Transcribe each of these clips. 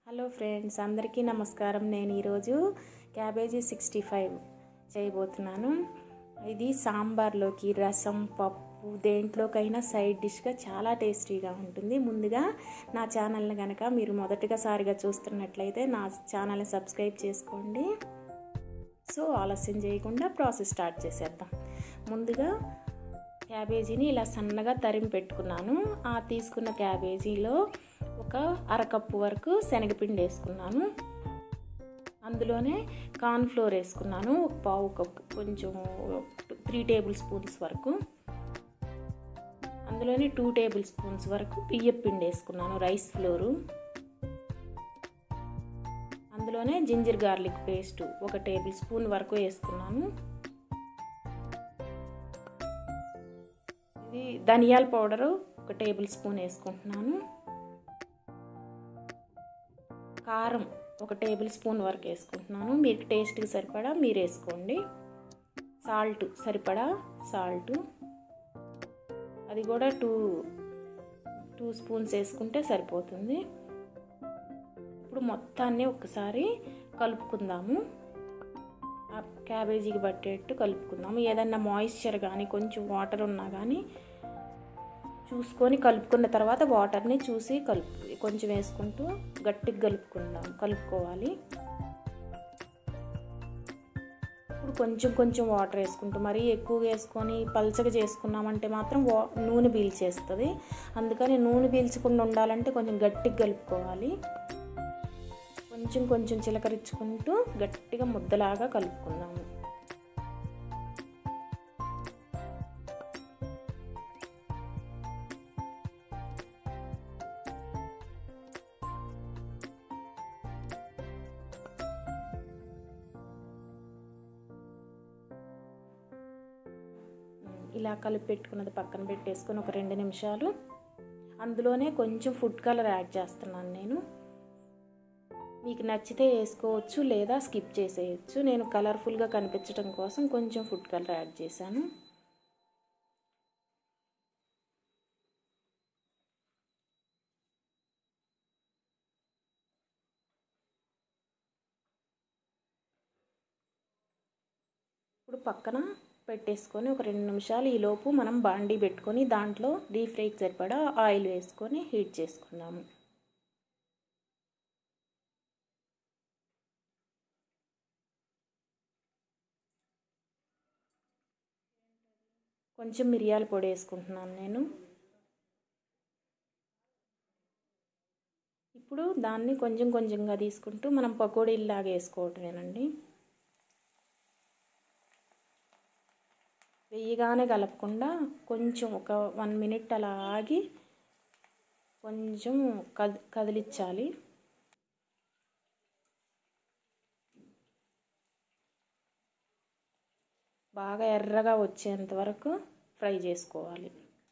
hello friends అందరికీ నమస్కారం నేను ఈరోజు క్యాబేజీ సిక్స్టీ ఫైవ్ చేయబోతున్నాను ఇది సాంబార్లోకి రసం పప్పు దేంట్లోకైనా సైడ్ డిష్గా చాలా టేస్టీగా ఉంటుంది ముందుగా నా ఛానల్ని కనుక మీరు మొదటిగా సారిగా చూస్తున్నట్లయితే నా ఛానల్ని సబ్స్క్రైబ్ చేసుకోండి సో ఆలస్యం చేయకుండా ప్రాసెస్ స్టార్ట్ చేసేద్దాం ముందుగా క్యాబేజీని ఇలా సన్నగా తరిమి పెట్టుకున్నాను ఆ తీసుకున్న క్యాబేజీలో ఒక అరకప్పు వరకు శనగపిండి వేసుకున్నాను అందులోనే కార్న్ఫ్లోర్ వేసుకున్నాను ఒక పావు కప్పు కొంచెం త్రీ టేబుల్ స్పూన్స్ వరకు అందులోనే టూ టేబుల్ స్పూన్స్ వరకు బియ్యం పిండి వేసుకున్నాను రైస్ ఫ్లోరు అందులోనే జింజర్ గార్లిక్ పేస్ట్ ఒక టేబుల్ స్పూన్ వరకు వేసుకున్నాను ఇది ధనియాల పౌడరు ఒక టేబుల్ స్పూన్ వేసుకుంటున్నాను కారం ఒక టేబుల్ స్పూన్ వరకు వేసుకుంటున్నాను మీకు టేస్ట్కి సరిపడా మీరు వేసుకోండి సాల్ట్ సరిపడా సాల్ట్ అది కూడా టూ టూ స్పూన్స్ వేసుకుంటే సరిపోతుంది ఇప్పుడు మొత్తాన్ని ఒకసారి కలుపుకుందాము ఆ క్యాబేజీకి పట్టేట్టు కలుపుకుందాము ఏదన్నా మాయిశ్చర్ కానీ కొంచెం వాటర్ ఉన్నా కానీ చూసుకొని కలుపుకున్న తర్వాత వాటర్ని చూసి కలుపు కొంచెం వేసుకుంటూ గట్టిగా కలుపుకుందాం కలుపుకోవాలి ఇప్పుడు కొంచెం కొంచెం వాటర్ వేసుకుంటూ మరీ ఎక్కువగా వేసుకొని పల్చగా చేసుకున్నామంటే మాత్రం వా నూనె పీల్చేస్తుంది అందుకని నూనె పీల్చకుండా ఉండాలంటే కొంచెం గట్టిగా కలుపుకోవాలి కొంచెం కొంచెం చిలకరించుకుంటూ గట్టిగా ముద్దలాగా కలుపుకుందాము ఇలా కలిపి పెట్టుకున్నది పక్కన పెట్టేసుకొని ఒక రెండు నిమిషాలు అందులోనే కొంచెం ఫుడ్ కలర్ యాడ్ చేస్తున్నాను నేను మీకు నచ్చితే వేసుకోవచ్చు లేదా స్కిప్ చేసేయచ్చు నేను కలర్ఫుల్గా కనిపించడం కోసం కొంచెం ఫుడ్ కలర్ యాడ్ చేశాను ఇప్పుడు పక్కన పెట్టేసుకొని ఒక రెండు నిమిషాలు ఈలోపు మనం బాండీ పెట్టుకొని దాంట్లో డీప్ ఫ్రైకి సరిపడా ఆయిల్ వేసుకొని హీట్ చేసుకుందాము కొంచెం మిరియాల పొడి వేసుకుంటున్నాను నేను ఇప్పుడు దాన్ని కొంచెం కొంచెంగా తీసుకుంటూ మనం పకోడీలాగా వేసుకోవటమేనండి వెయ్యిగానే కలపకుండా కొంచెం ఒక వన్ మినిట్ అలా ఆగి కొంచెం కద్ కదిలించాలి బాగా ఎర్రగా వచ్చేంత వరకు ఫ్రై చేసుకోవాలి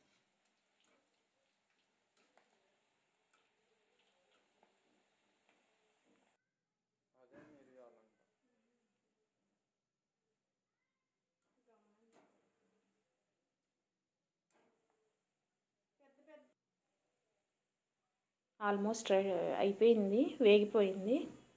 ఆల్మోస్ట్ అయిపోయింది వేగిపోయింది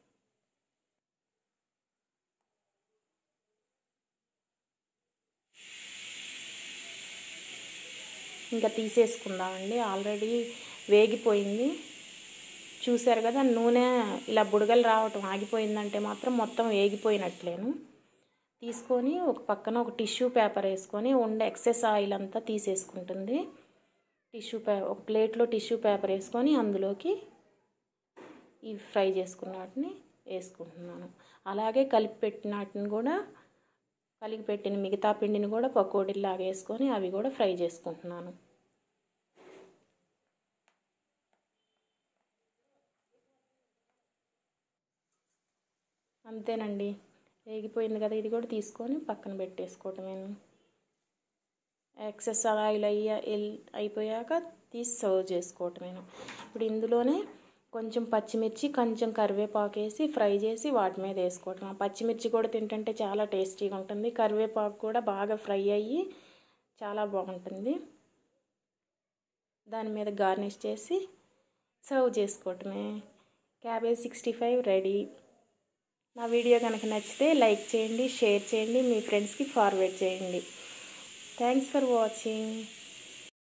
ఇంకా తీసేసుకుందామండి ఆల్రెడీ వేగిపోయింది చూసారు కదా నూనె ఇలా బుడగలు రావటం ఆగిపోయిందంటే మాత్రం మొత్తం వేగిపోయినట్లేను తీసుకొని ఒక పక్కన ఒక టిష్యూ పేపర్ వేసుకొని ఉండే ఎక్సెస్ ఆయిల్ అంతా తీసేసుకుంటుంది టిష్యూ పే ఒక ప్లేట్లో టిష్యూ పేపర్ వేసుకొని అందులోకి ఈ ఫ్రై చేసుకున్న వాటిని వేసుకుంటున్నాను అలాగే కలిపి పెట్టిన వాటిని కూడా కలిపి పెట్టిన మిగతా పిండిని కూడా పకోడీలాగా వేసుకొని అవి కూడా ఫ్రై చేసుకుంటున్నాను అంతేనండి వేగిపోయింది కదా ఇది కూడా తీసుకొని పక్కన పెట్టేసుకోవటమేను ఎక్సెస్ ఆయిల్ అయ్యా అయిపోయాక తీసి సర్వ్ చేసుకోవటమేను ఇప్పుడు ఇందులోనే కొంచెం పచ్చిమిర్చి కొంచెం కరివేపాకు వేసి ఫ్రై చేసి వాటి మీద వేసుకోవటం పచ్చిమిర్చి కూడా తింటుంటే చాలా టేస్టీగా ఉంటుంది కరివేపాకు కూడా బాగా ఫ్రై అయ్యి చాలా బాగుంటుంది దాని మీద గార్నిష్ చేసి సర్వ్ చేసుకోవటమే క్యాబేజ్ సిక్స్టీ ఫైవ్ రెడీ నా వీడియో కనుక నచ్చితే లైక్ చేయండి షేర్ చేయండి మీ ఫ్రెండ్స్కి ఫార్వర్డ్ చేయండి థ్యాంక్స్ ఫర్ వాచింగ్